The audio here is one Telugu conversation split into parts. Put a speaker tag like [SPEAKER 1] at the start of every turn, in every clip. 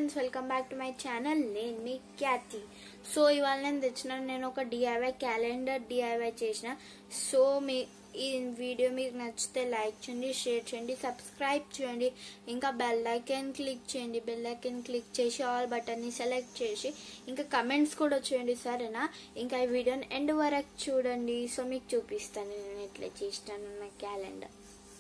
[SPEAKER 1] Friends welcome back to my channel నేను మీ ఖ్యాతి సో ఇవాళ నేను తెచ్చిన నేను ఒక డిఐవై క్యాలెండర్ డిఐవై చేసిన సో మీ ఈ వీడియో మీకు నచ్చితే లైక్ చేయండి షేర్ చేయండి సబ్స్క్రైబ్ చేయండి ఇంకా బెల్ ఐకాన్ క్లిక్ చేయండి బెల్ ఐకాన్ క్లిక్ చేసి ఆల్ బటన్ని సెలెక్ట్ చేసి ఇంకా కమెంట్స్ కూడా చేయండి సరేనా ఇంకా ఈ వీడియోని ఎండ్ వరకు చూడండి సో మీకు చూపిస్తాను నేను ఎట్లా చేసినాను నా క్యాలెండర్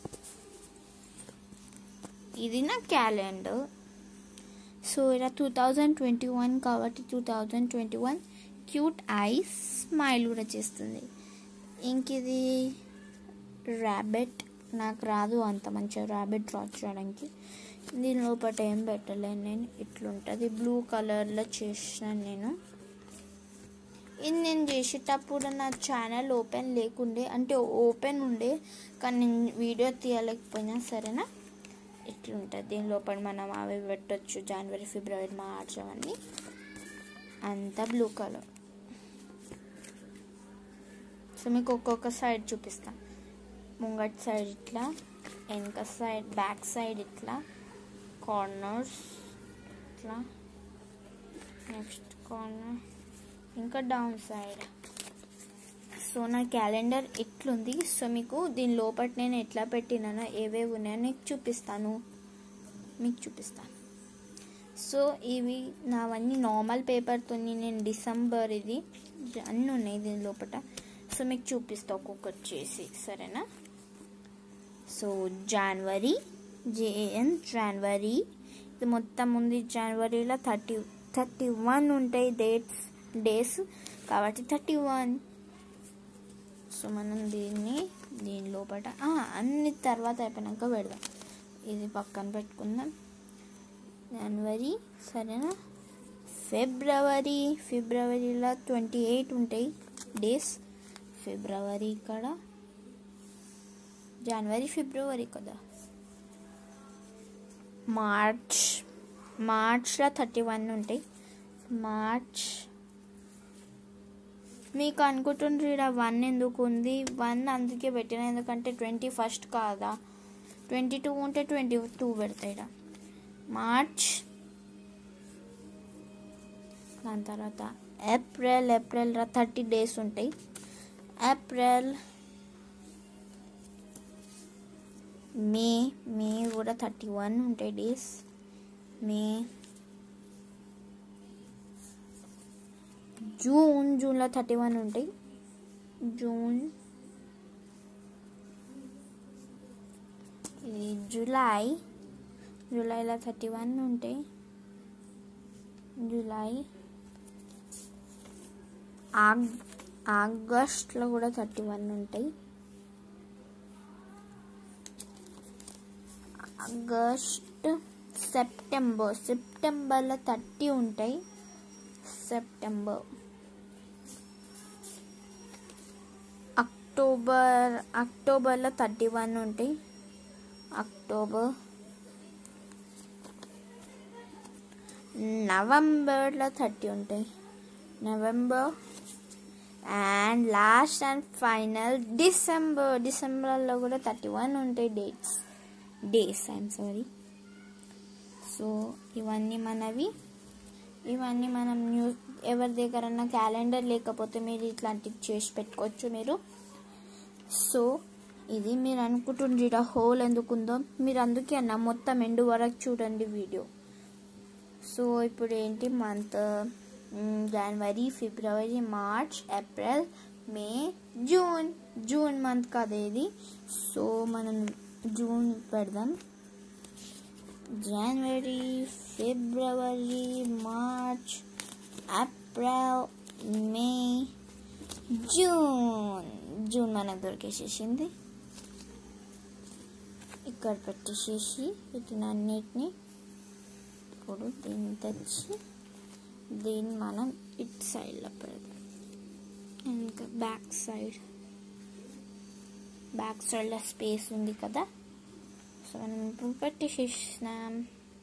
[SPEAKER 1] ఇది నా క్యాలెండర్ సో ఇలా టూ థౌజండ్ ట్వంటీ వన్ కాబట్టి two thousand twenty one cute eyes smile కూడా చేస్తుంది ఇంక ఇది ర్యాబెట్ నాకు రాదు అంత మంచిగా ర్యాబెట్ డ్రా చేయడానికి దీని లోపల ఏం పెట్టలేను నేను ఇట్లుంటుంది బ్లూ కలర్లో చేసినాను నేను ఇది నేను చేసేటప్పుడు నా ఛానల్ ఓపెన్ లేకుండే అంటే ఓపెన్ ఉండే కానీ నేను వీడియో తీయలేకపోయినా సరేనా ఇట్లుంటుంది దీని లోపల మనం అవి పెట్టచ్చు జనవరి ఫిబ్రవరి మార్చ్ అవన్నీ అంతా బ్లూ కలర్ సో మీకు ఒక్కొక్క సైడ్ చూపిస్తాను ముంగట్ సైడ్ ఇట్లా వెనక సైడ్ బ్యాక్ సైడ్ ఇట్లా కార్నర్స్ ఇట్లా నెక్స్ట్ కార్నర్ ఇంకా డౌన్ సైడ్ సో నా క్యాలెండర్ ఎట్లుంది సో మీకు దీని లోపల నేను ఎట్లా పెట్టినానో ఏవేవి ఉన్నాయో నీకు చూపిస్తాను మీకు చూపిస్తాను సో ఇవి నావన్నీ నార్మల్ పేపర్తో నేను డిసెంబర్ ఇది అన్నీ ఉన్నాయి దీని లోపల సో మీకు చూపిస్తా ఒక్కొక్కటి చేసి సరేనా సో జనవరి జేఎన్ జనవరి ఇది మొత్తం ఉంది జనవరిలో థర్టీ థర్టీ వన్ ఉంటాయి డేట్స్ డేస్ కాబట్టి థర్టీ వన్ సో మనం దీన్ని దీని లోపల అన్ని తర్వాత అయిపోయినాక పెడదాం ఇది పక్కన పెట్టుకుందాం జనవరి సరేనా ఫిబ్రవరి ఫిబ్రవరిలో ట్వంటీ ఎయిట్ ఉంటాయి డేస్ ఫిబ్రవరి ఇక్కడ జనవరి ఫిబ్రవరి కదా మార్చ్ మార్చ్లో థర్టీ వన్ ఉంటాయి మార్చ్ మీకు అనుకుంటుండ్రు ఇక్కడ వన్ ఎందుకు ఉంది వన్ అందుకే పెట్టిన ఎందుకంటే ట్వంటీ ఫస్ట్ కాదా ట్వంటీ టూ ఉంటే ట్వంటీ టూ పెడతాయి ఇక్కడ మార్చ్ దాని తర్వాత ఏప్రిల్ ఏప్రిల్ థర్టీ డేస్ ఉంటాయి ఏప్రిల్ మే మే కూడా థర్టీ వన్ ఉంటాయి డేస్ మే జూన్ జూన్లో థర్టీ వన్ ఉంటాయి జూన్ ఇది జూలై జూలైలో థర్టీ వన్ ఉంటాయి జూలై ఆగ్ ఆగస్ట్లో కూడా థర్టీ వన్ ఉంటాయి ఆగస్ట్ సెప్టెంబర్ సెప్టెంబర్లో థర్టీ ఉంటాయి సెప్టెంబర్ అక్టోబర్ అక్టోబర్లో థర్టీ వన్ ఉంటాయి అక్టోబర్ నవంబర్లో థర్టీ ఉంటాయి November and last and final December డిసెంబర్లో కూడా థర్టీ వన్ ఉంటాయి dates days I'm sorry so ఇవన్నీ మనవి ఇవన్నీ మనం న్యూ ఎవరి దగ్గర క్యాలెండర్ లేకపోతే మీరు ఇట్లాంటివి చేసి పెట్టుకోవచ్చు మీరు సో ఇది మీరు అనుకుంటుండ్రు ఇక్కడ హోల్ ఎందుకుందో మీరు అందుకే అన్న మొత్తం ఎండు వరకు చూడండి వీడియో సో ఇప్పుడు ఏంటి మంత్ జనవరి ఫిబ్రవరి March April May June June month కదా ఇది సో మనం జూన్ పెడదాం జనవరి ఫిబ్రవరి March April May June June మనకు దొరికేసేసింది ఇక్కడ పెట్టేసేసి వీటిని అన్నిటిని ఇప్పుడు దీన్ని తెచ్చి దీన్ని మనం ఇటు సైడ్లో పెడదాం ఇంకా బ్యాక్ సైడ్ బ్యాక్ సైడ్లో స్పేస్ ఉంది కదా సో మనం ఇప్పుడు పెట్టేసేసినాం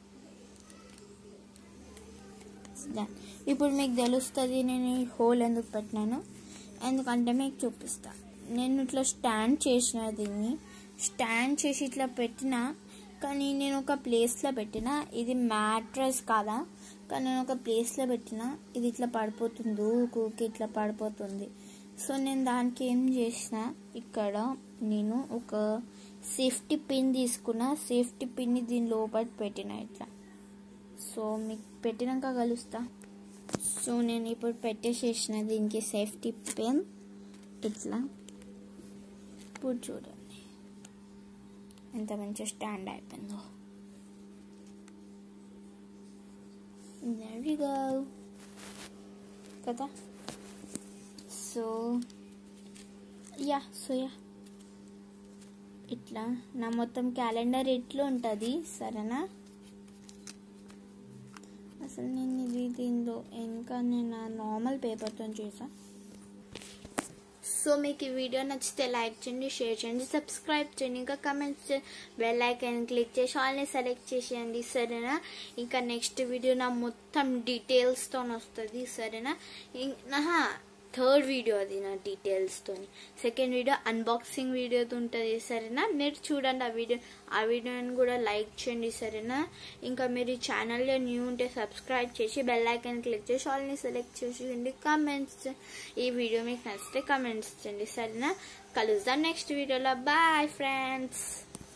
[SPEAKER 1] ఇప్పుడు మీకు తెలుస్తుంది నేను ఈ హోల్ ఎందుకు పెట్టినాను ఎందుకంటే మీకు చూపిస్తా నేను ఇట్లా స్టాండ్ చేసిన దీన్ని స్టాండ్ చేసి ఇట్లా పెట్టిన కానీ నేను ఒక ప్లేస్లో పెట్టిన ఇది మ్యాట్రస్ కాదా కానీ నేను ఒక ప్లేస్లో పెట్టిన ఇది ఇట్లా పడిపోతుంది ఊకి ఇట్లా పడిపోతుంది సో నేను దానికి ఏం చేసిన ఇక్కడ నేను ఒక సేఫ్టీ పిన్ తీసుకున్న సేఫ్టీ పిన్ని దీని లోపల పెట్టిన ఇట్లా సో మీకు పెట్టినాక కలుస్తా సో నేను ఇప్పుడు పెట్టేసేసిన దీనికి సేఫ్టీ పిన్ ఇట్లా ఇప్పుడు చూడండి ఎంత మంచి స్టాండ్ అయిపోయిందో There we go. కదా సో యా సో యా ఇట్లా నా మొత్తం క్యాలెండర్ ఇట్లా ఉంటుంది సరేనా అసలు నేను ఇది దీనిలో ఇంకా నేను నార్మల్ పేపర్తో చేసా సో మీకు ఈ వీడియో నచ్చితే లైక్ చేయండి షేర్ చేయండి సబ్స్క్రైబ్ చేయండి ఇంకా కమెంట్స్ బెల్ ఐకాన్ క్లిక్ చేసి ఆల్ని సెలెక్ట్ చేసేయండి సరేనా ఇంకా నెక్స్ట్ వీడియో నా మొత్తం డీటెయిల్స్తో వస్తుంది సరేనా నా థర్డ్ వీడియో అది నా డీటెయిల్స్తో సెకండ్ వీడియో అన్బాక్సింగ్ వీడియోతో ఉంటుంది సరేనా మీరు చూడండి ఆ వీడియో ఆ వీడియోని కూడా లైక్ చేయండి సరేనా ఇంకా మీరు ఈ ఛానల్లో న్యూ ఉంటే సబ్స్క్రైబ్ చేసి బెల్ ఐకాన్ క్లిక్ చేసి ఆల్ని సెలెక్ట్ చేసేయండి కామెంట్స్ ఈ వీడియో మీకు నచ్చితే కామెంట్స్ చేయండి సరేనా కలుద్దాం నెక్స్ట్ వీడియోలో బాయ్ ఫ్రెండ్స్